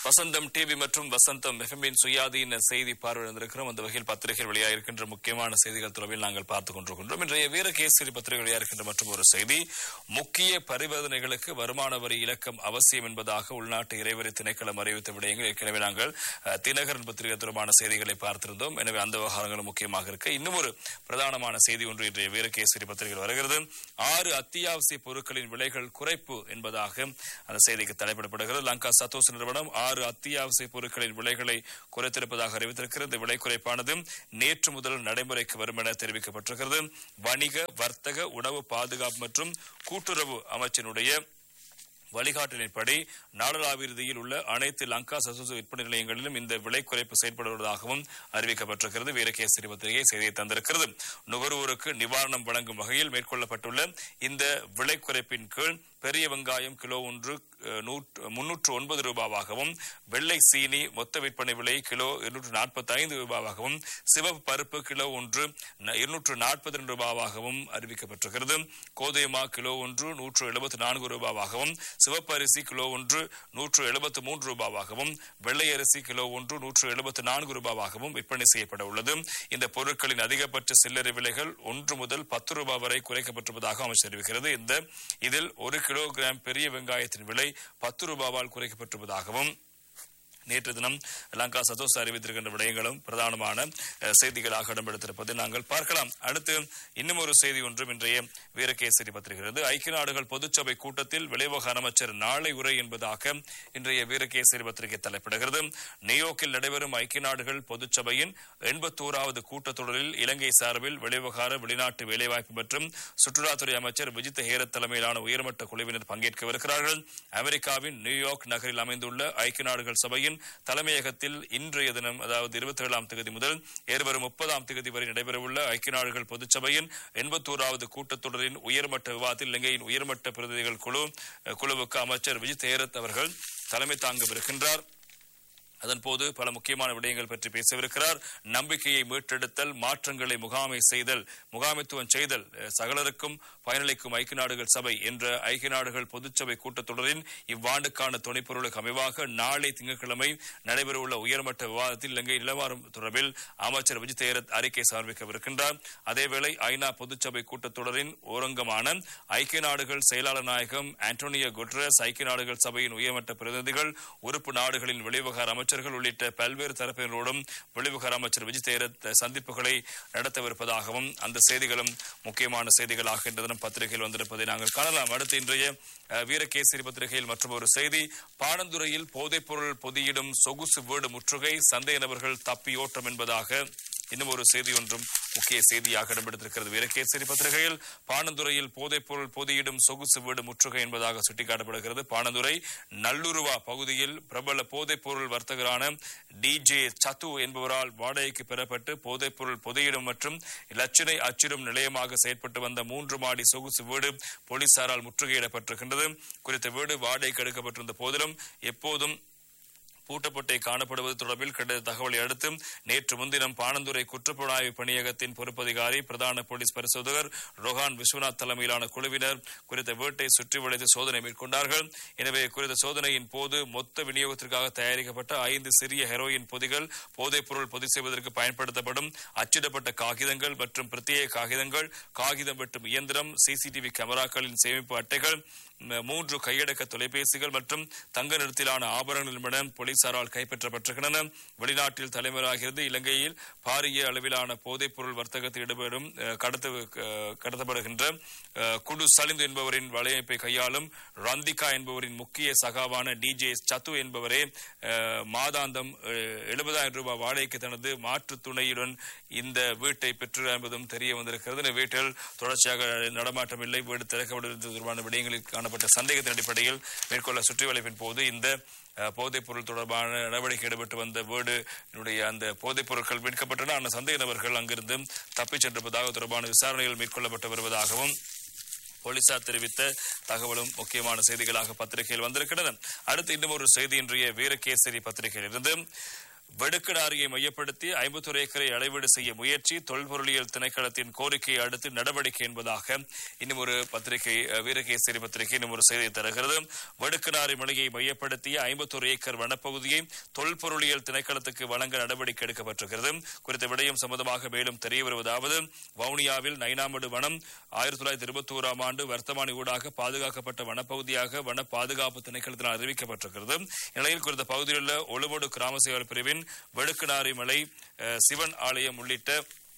வசந்தம் TV மற்றும் வசந்தம் எஃப்எம்மின் சுயாதீன செய்தி பார்வையிட்டிருக்கிறோம் அந்த வகையில் பத்திரிகைகள் வெளியாகிருக்கின்ற முக்கியமான செய்திகள் தொடர்பில் நாங்கள் பார்த்துக் கொண்டிருக்கின்றோம் இன்றைய வீரகேசரி பத்திரிகை வெளியாகிருக்கின்ற மற்றும் ஒரு செய்தி முக்கிய பரிவர்த்தனைகளுக்கு வருமான வரி இலக்கம் அவசியம் என்பதாக உள்நாட்டு இறைவரி திணைக்களம் அறிவித்த விடயங்கள் ஏற்கனவே நாங்கள் அஹ், தினகரன் பத்திரிகை தொடர்பான செய்திகளை பார்த்திருந்தோம் எனவே அந்த விவகாரங்களும் முக்கியமாக இருக்க இன்னும் ஒரு பிரதானமான செய்தி ஒன்று இன்றைய வீரகேசரி பத்திரிகையில் வருகிறது ஆறு அத்தியாவசிய பொருட்களின் விலைகள் குறைப்பு என்பதாக அந்த செய்திக்கு தலைப்பிடப்படுகிறது லங்கா சத்தோஸ் நிறுவனம் ஆறு அத்தியாவசிய பொருட்களின் விலைகளை குறைத்திருப்பதாக அறிவித்திருக்கிறது இந்த விலை குறைப்பானது நேற்று முதல் நடைமுறைக்கு வரும் என தெரிவிக்கப்பட்டிருக்கிறது வணிக வர்த்தக உணவு பாதுகாப்பு மற்றும் கூட்டுறவு அமைச்சினுடைய வழிகாட்டலின்படி நாடளாவிறுதியில் உள்ள அனைத்து லங்கா சசுசு விற்பனை நிலையங்களிலும் இந்த விலை குறைப்பு செயல்படுவதாகவும் அறிவிக்கப்பட்டிருக்கிறது வீரகேசரி பத்திரிகை செய்தியை தந்திருக்கிறது நுகர்வோருக்கு நிவாரணம் வழங்கும் வகையில் மேற்கொள்ளப்பட்டுள்ள இந்த விலை குறைப்பின் கீழ் பெரிய வெங்காயம் கிலோ ஒன்று அஹ், நூற்று- முன்னூற்று ஒன்பது ரூபாவாகவும் வெள்ளை சீனி மொத்த விற்பனை விலை கிலோ இருநூற்று நாற்பத்தி ஐந்து ரூபாவாகவும் சிவப்பு பருப்பு கிலோ ஒன்று ந- இருநூற்று நாற்பத்தி ரெண்டு ரூபாவாகவும் அறிவிக்கப்பட்டிருக்கிறது கோதுமை கிலோ ஒன்று நூற்று எழுபத்தி நான்கு ரூபாவாகவும் சிவப்பு அரிசி கிலோ ஒன்று நூற்று எழுபத்து மூன்று ரூபாவாகவும் வெள்ளை அரிசி கிலோ ஒன்று நூற்று எழுபத்து நான்கு ரூபாவாகவும் விற்பனை செய்யப்பட உள்ளது இந்த பொருட்களின் அதிகபட்ச சில்லறை விலைகள் ஒன்று முதல் பத்து ரூபாய் வரை குறைக்கப்பட்டிருப்பதாக அமைச்சர் தெரிவிக்கிறது இந்த இதில் ஒரு கிலோகிராம் பெரிய வெங்காயத்தின் விலை பத்து ரூபாவால் குறைக்கப்பட்டிருப்பதாகவும் நேற்று தினம் லங்கா சதோஸ் அறிவித்திருக்கின்ற விடயங்களும் பிரதானமான அஹ், செய்திகளாக இடம்பெடுத்திருப்பதை நாங்கள் பார்க்கலாம் அடுத்து இன்னும் ஒரு செய்தி ஒன்றும் இன்றைய வீரகேசரி பத்திரிகிறது ஐக்கிய நாடுகள் பொதுச்சபை கூட்டத்தில் விளைவகார அமைச்சர் நாளை உரை என்பதாக இன்றைய வீரகேசரி பத்திரிகை தலைப்பிடுகிறது நியூயோர்க்கில் நடைபெறும் ஐக்கிய நாடுகள் பொதுச்சபையின் எண்பத்தோராவது கூட்டத்தொடரில் இலங்கை சார்பில் வெளிவகார வெளிநாட்டு வேலைவாய்ப்பு மற்றும் சுற்றுலாத்துறை அமைச்சர் விஜித் ஹேரத் தலைமையிலான உயர்மட்ட குழுவினர் பங்கேற்கவிருக்கிறார்கள் அமெரிக்காவின் நியூயார்க் நகரில் அமைந்துள்ள ஐக்கிய நாடுகள் சபையின் தலைமையகத்தில் இன்றைய தினம் அதாவது இருபத்தி ஏழாம் தேதி முதல் ஏறுவரும் முப்பதாம் தேதி வரை நடைபெறவுள்ள ஐக்கிய நாடுகள் பொதுச்சபையின் எண்பத்தோராவது கூட்டத்தொடரின் உயர்மட்ட விவாதத்தில் இலங்கையின் உயர்மட்ட பிரதிநிதிகள் குழு குழுவுக்கு அமைச்சர் விஜித் ஹேரத் அவர்கள் தலைமை தாங்கவிருக்கின்றார் அதன்போது பல முக்கியமான விடயங்கள் பற்றி பேசவிருக்கிறார் நம்பிக்கையை மீட்டெடுத்தல் மாற்றங்களை முகாமை செய்தல் முகாமைத்துவம் செய்தல் அஹ், சகலருக்கும் பயனளிக்கும் ஐக்கிய நாடுகள் சபை என்ற ஐக்கிய நாடுகள் பொதுச்சபை கூட்டத்தொடரின் இவ்வாண்டுக்கான துணைப்பொருளுக்கு அமைவாக நாளை திங்கட்கிழமை நடைபெறவுள்ள உயர்மட்ட விவாதத்தில் இலங்கை நிலவரம் தொடர்பில் அமைச்சர் விஜய் தேரத் அறிக்கை சமர்ப்பிக்கவிருக்கின்றார் அதேவேளை ஐநா பொதுச்சபை கூட்டத்தொடரின் ஓரங்கமான ஐக்கிய நாடுகள் செயலாளர் நாயகம் ஆண்டோனியோ குட்ரஸ் ஐக்கிய நாடுகள் சபையின் உயர்மட்ட பிரதிநிதிகள் உறுப்பு நாடுகளின் வெளிவகார அமைச்சர்கள் உள்ளிட்ட பல்வேறு தரப்பினரோடும் வெளிவகார அமைச்சர் விஜய் தேரத் சந்திப்புகளை நடத்தவிருப்பதாகவும் அந்த செய்திகளும் முக்கியமான செய்திகளாக இன்று தினம் பத்திரிகையில் வந்திருப்பதை நாங்கள் காணலாம் அடுத்து இன்றைய அஹ், வீரகேசரி பத்திரிகையில் மற்றும் ஒரு செய்தி பாணந்துறையில் போதைப்பொருள் பொதியிடும் சொகுசு வீடு முற்றுகை சந்தேக நபர்கள் தப்பியோட்டம் என்பதாக இன்னும் ஒரு செய்தி ஒன்றும் முக்கிய செய்தியாக இடம்பெடுத்திருக்கிறது வீரகேசரி பத்திரிகையில் பாணந்துறையில் போதைப்பொருள் பொதியிடும் சொகுசு வீடு முற்றுகை என்பதாக சுட்டிக்காட்டப்படுகிறது பாணந்துறை நல்லுருவா பகுதியில் பிரபல போதைப்பொருள் வர்த்தகரான டிஜே சத்து என்பவரால் வாடகைக்கு பெறப்பட்டு போதைப்பொருள் பொதியிடும் மற்றும் லட்சணை அச்சிடும் நிலையமாக செயற்பட்டு வந்த மூன்று மாடி சொகுசு வீடு போலீசாரால் முற்றுகையிடப்பட்டிருக்கின்றது குறித்த வீடு வாடகைக்கு எடுக்கப்பட்டிருந்த போதிலும் எப்போதும் பூட்டப்பட்டை காணப்படுவது தொடர்பில் கிடைத்த தகவலை அடுத்து நேற்று முன்தினம் பாணந்துறை குற்றப்புலனாய்வு பணியகத்தின் பொறுப்பதிகாரி பிரதான போலீஸ் பரிசோதகர் ரோஹான் விஸ்வநாத் தலைமையிலான குழுவினர் குறித்த வீட்டை சுற்றி வளைத்து சோதனை மேற்கொண்டார்கள் எனவே குறித்த சோதனையின் போது மொத்த விநியோகத்திற்காக தயாரிக்கப்பட்ட ஐந்து சிறிய ஹெரோயின் பொதிகள் போதைப்பொருள் பொதி செய்வதற்கு பயன்படுத்தப்படும் அச்சிடப்பட்ட காகிதங்கள் மற்றும் பிரத்யேக காகிதங்கள் காகிதம் வெட்டும் இயந்திரம் சிசிடிவி கேமராக்களின் சேமிப்பு அட்டைகள் ம- மூன்று கையடக்க தொலைபேசிகள் மற்றும் தங்க நிறத்திலான ஆபரணங்கள் என்பன போலீசாரால் கைப்பற்றப்பட்டிருக்கின்றன வெளிநாட்டில் தலைமையாகிறது இலங்கையில் பாரிய அளவிலான போதைப்பொருள் வர்த்தகத்தில் ஈடுபடும் அஹ், கடத்து அஹ், கடத்தப்படுகின்ற அஹ், குடு சலிந்து என்பவரின் வலையமைப்பை கையாளும் ரந்திகா என்பவரின் முக்கிய சகாவான டிஜே சத்து என்பவரே அஹ், மாதாந்தம் எழுபதாயிரம் ரூபாய் வாடகைக்கு தனது மாற்று துணையுடன் இந்த வீட்டை பெற்று என்பதும் தெரிய வந்திருக்கிறது இந்த வீட்டில் தொடர்ச்சியாக நடமாட்டம் இல்லை வீடு திறக்கப்படுவது தொடர்பான விடயங்களில் காணப்பட்ட சந்தேகத்தின் அடிப்படையில் மேற்கொள்ள சுற்றி வளைப்பின் போது இந்த அஹ், போதைப் பொருள் தொடர்பான நடவடிக்கை ஈடுபட்டு வந்த வீடு என்னுடைய அந்த போதைப் பொருட்கள் மீட்கப்பட்டன அந்த சந்தேக நபர்கள் அங்கிருந்து தப்பிச் சென்றிருப்பதாக தொடர்பான விசாரணைகள் மேற்கொள்ளப்பட்டு வருவதாகவும் போலீசார் தெரிவித்த தகவலும் முக்கியமான செய்திகளாக பத்திரிகையில் வந்திருக்கின்றன அடுத்து இன்னும் ஒரு செய்தி இன்றைய வீரகேசரி பத்திரிகையில் இருந்து வெடுக்கடாரியை மையப்படுத்தி ஐம்பத்தொரு ஏக்கரை அளவீடு செய்ய முயற்சி தொல்பொருளியல் திணைக்களத்தின் கோரிக்கையை அடுத்து நடவடிக்கை என்பதாக இன்னும் ஒரு பத்திரிகை அஹ், வீரகேசரி பத்திரிகை இன்னும் ஒரு செய்தி தருகிறது வடுக்கனாரி மலையை மையப்படுத்திய ஐம்பத்தொரு ஏக்கர் வனப்பகுதியை தொல்பொருளியல் திணைக்களத்துக்கு வழங்க நடவடிக்கை எடுக்கப்பட்டிருக்கிறது குறித்த விடயம் சம்பந்தமாக மேலும் தெரிய வருவதாவது வவுனியாவில் நைனாமடு வனம் ஆயிரத்தி தொள்ளாயிரத்தி இருபத்தி ஓராம் ஆண்டு வர்த்தமானி ஊடாக பாதுகாக்கப்பட்ட வனப்பகுதியாக வன பாதுகாப்பு திணைக்களத்தினால் அறிவிக்கப்பட்டிருக்கிறது இந்நிலையில் குறித்த பகுதியில் உள்ள ஒழுவோடு கிராம சேவல் பிரிவின் வெடுக்கனாரி மலை அஹ், சிவன் ஆலயம் உள்ளிட்ட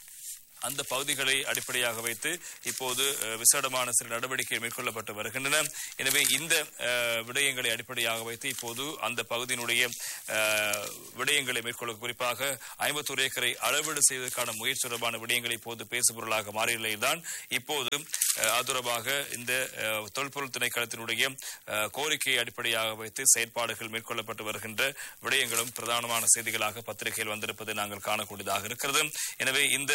அந்த பகுதிகளை அடிப்படையாக வைத்து இப்போது அஹ், விசேடமான சில நடவடிக்கைகள் மேற்கொள்ளப்பட்டு வருகின்றன எனவே இந்த அஹ், விடயங்களை அடிப்படையாக வைத்து இப்போது அந்த பகுதியினுடைய அஹ், விடயங்களை மேற்கொள்ள குறிப்பாக ஐம்பத்தொரு ஏக்கரை அளவீடு செய்வதற்கான முயற்சி தொடர்பான விடயங்களை இப்போது பேசுபொருளாக மாறிய நிலையில்தான் இப்போது அஹ், அது தொடர்பாக இந்த அஹ், தொல்பொருள் திணைக்களத்தினுடைய அஹ், கோரிக்கையை அடிப்படையாக வைத்து செயற்பாடுகள் மேற்கொள்ளப்பட்டு வருகின்ற விடயங்களும் பிரதானமான செய்திகளாக பத்திரிகையில் வந்திருப்பதை நாங்கள் காணக்கூடியதாக இருக்கிறது எனவே இந்த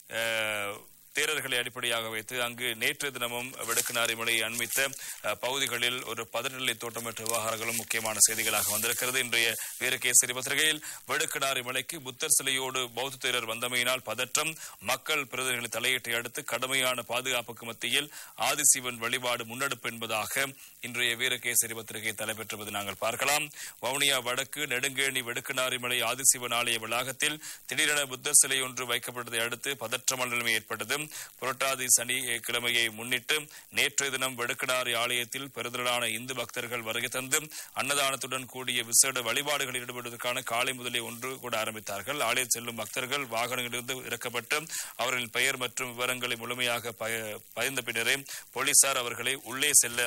அஹ், தேரர்களை அடிப்படையாக வைத்து அங்கு நேற்று தினமும் வெடுக்குநாரி மலையை அண்மித்த அஹ், பகுதிகளில் ஒரு பதநிலை தோட்டமற்ற விவகாரங்களும் முக்கியமான செய்திகளாக வந்திருக்கிறது இன்றைய வீரகேசரி பத்திரிகையில் வெடுக்குநாரி மலைக்கு புத்தர் சிலையோடு பௌத்த தேரர் வந்தமையினால் பதற்றம் மக்கள் பிரதிநிதிகளின் தலையீட்டை அடுத்து கடுமையான பாதுகாப்புக்கு மத்தியில் ஆதிசிவன் வழிபாடு முன்னெடுப்பு என்பதாக இன்றைய வீரகேசரி பத்திரிகை தலைப்பெற்றுவது நாங்கள் பார்க்கலாம் வவுனியா வடக்கு நெடுங்கேணி வெடுக்குநாரி மலை ஆதிசிவன் ஆலய வளாகத்தில் திடீரென புத்தர் சிலை ஒன்று வைக்கப்பட்டதை அடுத்து பதற்றமான நிலைமை ஏற்பட்டது புரட்டாதி சனி கிழமையை முன்னிட்டு நேற்றைய தினம் வெடுக்கடாரி ஆலயத்தில் பெருந்திரளான இந்து பக்தர்கள் வருகை தந்து அன்னதானத்துடன் கூடிய விசேட வழிபாடுகளில் ஈடுபடுவதற்கான காலை முதலே ஒன்று கூட ஆரம்பித்தார்கள் ஆலயம் செல்லும் பக்தர்கள் வாகனங்களிலிருந்து இறக்கப்பட்டு அவர்களின் பெயர் மற்றும் விவரங்களை முழுமையாக பய- பயந்த பின்னரே போலீசார் அவர்களை உள்ளே செல்ல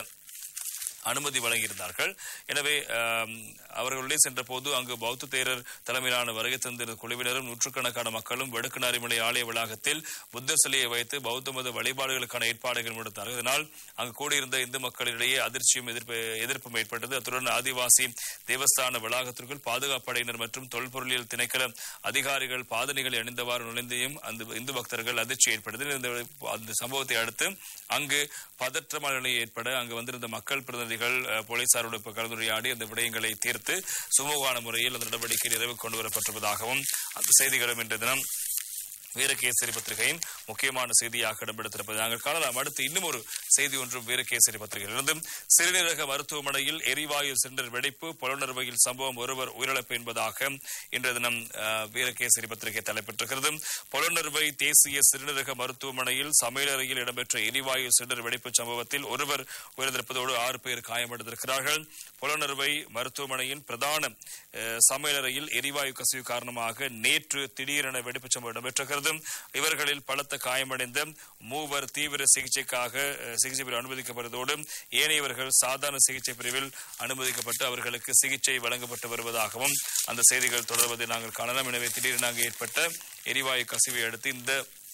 அனுமதி வழங்கியிருந்தார்கள் எனவே ஆம், அவர்கள் உள்ளே சென்ற போது அங்கு பௌத்த தேரர் தலைமையிலான வருகை தந்திருந்த குழுவினரும் நூற்றுக்கணக்கான மக்களும் வெடுக்குநாரிமலை ஆலய வளாகத்தில் புத்தர் சிலையை வைத்து பௌத்த மத வழிபாடுகளுக்கான ஏற்பாடுகள் முடித்தார்கள் இதனால் அங்கு கூடியிருந்த இந்து மக்களிடையே அதிர்ச்சியும் எதிர்ப்பு எதிர்ப்பும் ஏற்பட்டது அத்துடன் ஆதிவாசி தேவஸ்தான வளாகத்திற்குள் பாதுகாப்பு படையினர் மற்றும் தொல்பொருளியல் திணைக்கள அதிகாரிகள் பாதணிகளை அணிந்தவாறு நுழைந்தையும் அந்த இந்து பக்தர்கள் அதிர்ச்சி ஏற்பட்டது இந்த அந்த சம்பவத்தை அடுத்து அங்கு பதற்றமான நிலை ஏற்பட அங்கு வந்திருந்த மக்கள் பிரதிநிதிகள் அஹ், போலீசாரோடு இப்ப கலந்துரையாடி அந்த விடயங்களை தீர்த்து சுமூகமான முறையில் அந்த நடவடிக்கை நிறைவு கொண்டு வரப்பட்டிருப்பதாகவும் அந்த செய்திகளும் இன்று தினம் வீரகேசரி பத்திரிகையின் முக்கியமான செய்தியாக இடம்பெடுத்திருப்பதை நாங்கள் காணலாம் அடுத்து இன்னும் ஒரு செய்தி ஒன்றும் வீரகேசரி பத்திரிகையிலிருந்து சிறுநீரக மருத்துவமனையில் எரிவாயு சிலிண்டர் வெடிப்பு புலனறுவையில் சம்பவம் ஒருவர் உயிரிழப்பு என்பதாக இன்றைய தினம் அஹ், வீரகேசரி பத்திரிகை தலைப்பெற்றிருக்கிறது புலனறுவை தேசிய சிறுநீரக மருத்துவமனையில் சமையலறையில் இடம்பெற்ற எரிவாயு சிலிண்டர் வெடிப்பு சம்பவத்தில் ஒருவர் உயிரிழந்திருப்பதோடு ஆறு பேர் காயமடைந்திருக்கிறார்கள் புலனறுவை மருத்துவமனையின் பிரதான அஹ், சமையலறையில் எரிவாயு கசிவு காரணமாக நேற்று திடீரென வெடிப்பு சம்பவம் இடம்பெற்றிருக்கிறது இவர்களில் பலத்த காயமடைந்த மூவர் தீவிர சிகிச்சைக்காக அஹ், சிகிச்சை பிரிவில் அனுமதிக்கப்பட்டதோடு ஏனையவர்கள் சாதாரண சிகிச்சை பிரிவில் அனுமதிக்கப்பட்டு அவர்களுக்கு சிகிச்சை வழங்கப்பட்டு வருவதாகவும் அந்த செய்திகள் தொடர்வதை நாங்கள் காணலாம் எனவே திடீரென அங்கு ஏற்பட்ட எரிவாயு கசிவை அடுத்து இந்த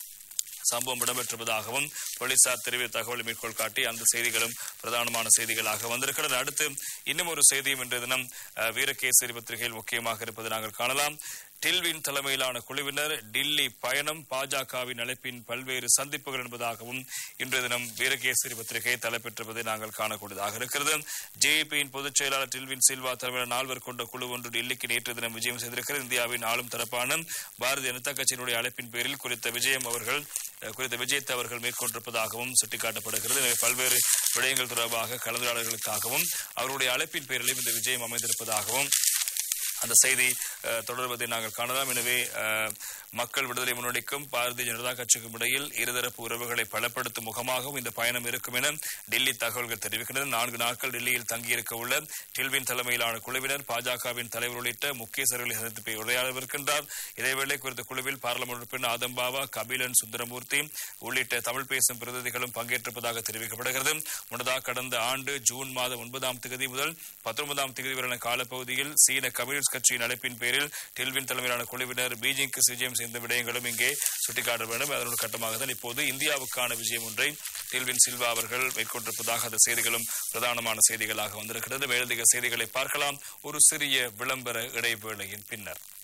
சம்பவம் இடம்பெற்றிருப்பதாகவும் போலீசார் தெரிவித்த தகவலை மேற்கோள் காட்டி அந்த செய்திகளும் பிரதானமான செய்திகளாக வந்திருக்கிறது அடுத்து இன்னும் ஒரு செய்தியும் இன்றைய தினம் அஹ், வீரகேசரி பத்திரிகையில் முக்கியமாக இருப்பதை நாங்கள் காணலாம் டில்வின் தலைமையிலான குழுவினர் டில்லி பயணம் பாஜகவின் அழைப்பின் பல்வேறு சந்திப்புகள் என்பதாகவும் இன்றைய தினம் வீரகேசரி பத்திரிகை தலைப்பெற்றிருப்பதை நாங்கள் காணக்கூடியதாக இருக்கிறது ஜேபியின் பொதுச் செயலாளர் டில்வின் சில்வா தலைமையிலான நால்வர் கொண்ட குழு ஒன்று டெல்லிக்கு நேற்று தினம் விஜயம் செய்திருக்கிறது இந்தியாவின் ஆளும் தரப்பான பாரதிய ஜனதா கட்சியினுடைய அழைப்பின் பேரில் குறித்த விஜயம் அவர்கள் அஹ், குறித்த விஜயத்தை அவர்கள் மேற்கொண்டிருப்பதாகவும் சுட்டிக்காட்டப்படுகிறது எனவே பல்வேறு விடயங்கள் தொடர்பாக கலந்துரையாடல்களுக்காகவும் அவருடைய அழைப்பின் பேரிலும் இந்த விஜயம் அமைந்திருப்பதாகவும் அந்த செய்தி அஹ், தொடர்வதை நாங்கள் காணலாம் எனவே அஹ், மக்கள் விடுதலை முன்னணிக்கும் பாரதிய ஜனதா கட்சிக்கும் இடையில் இருதரப்பு உறவுகளை பலப்படுத்தும் முகமாகவும் இந்த பயணம் இருக்கும் என டெல்லி தகவல்கள் தெரிவிக்கின்றன நான்கு நாட்கள் டெல்லியில் தங்கியிருக்க உள்ள டில்வின் தலைமையிலான குழுவினர் பாஜகவின் தலைவர் உள்ளிட்ட முக்கியஸ்தர்களை சந்தித்து போய் உரையாடவிருக்கின்றார் இதேவேளை குறித்த குழுவில் பாராளுமன்ற உறுப்பினர் ஆதம்பாவா கபிலன் சுந்தரமூர்த்தி உள்ளிட்ட தமிழ் பேசும் பிரதிநிதிகளும் பங்கேற்றிருப்பதாக தெரிவிக்கப்படுகிறது முன்னதாக கடந்த ஆண்டு ஜூன் மாதம் ஒன்பதாம் தேதி முதல் பத்தொன்பதாம் தேதி வரையான காலப்பகுதியில் சீன கம்யூனிஸ்ட் கட்சியின் அழைப்பின் பேரில் டில்வின் தலைமையிலான குழுவினர் பீஜிங்க்கு விஜயம் செய்த விடயங்களும் இங்கே சுட்டிக்காட்ட வேண்டும் அதனோட கட்டமாக தான் இப்போது இந்தியாவுக்கான விஜயம் ஒன்றை டில்வின் சில்வா அவர்கள் மேற்கொண்டிருப்பதாக அந்த செய்திகளும் பிரதானமான செய்திகளாக வந்திருக்கிறது மேலதிக செய்திகளை பார்க்கலாம் ஒரு சிறிய விளம்பர இடைவேளையின் பின்னர்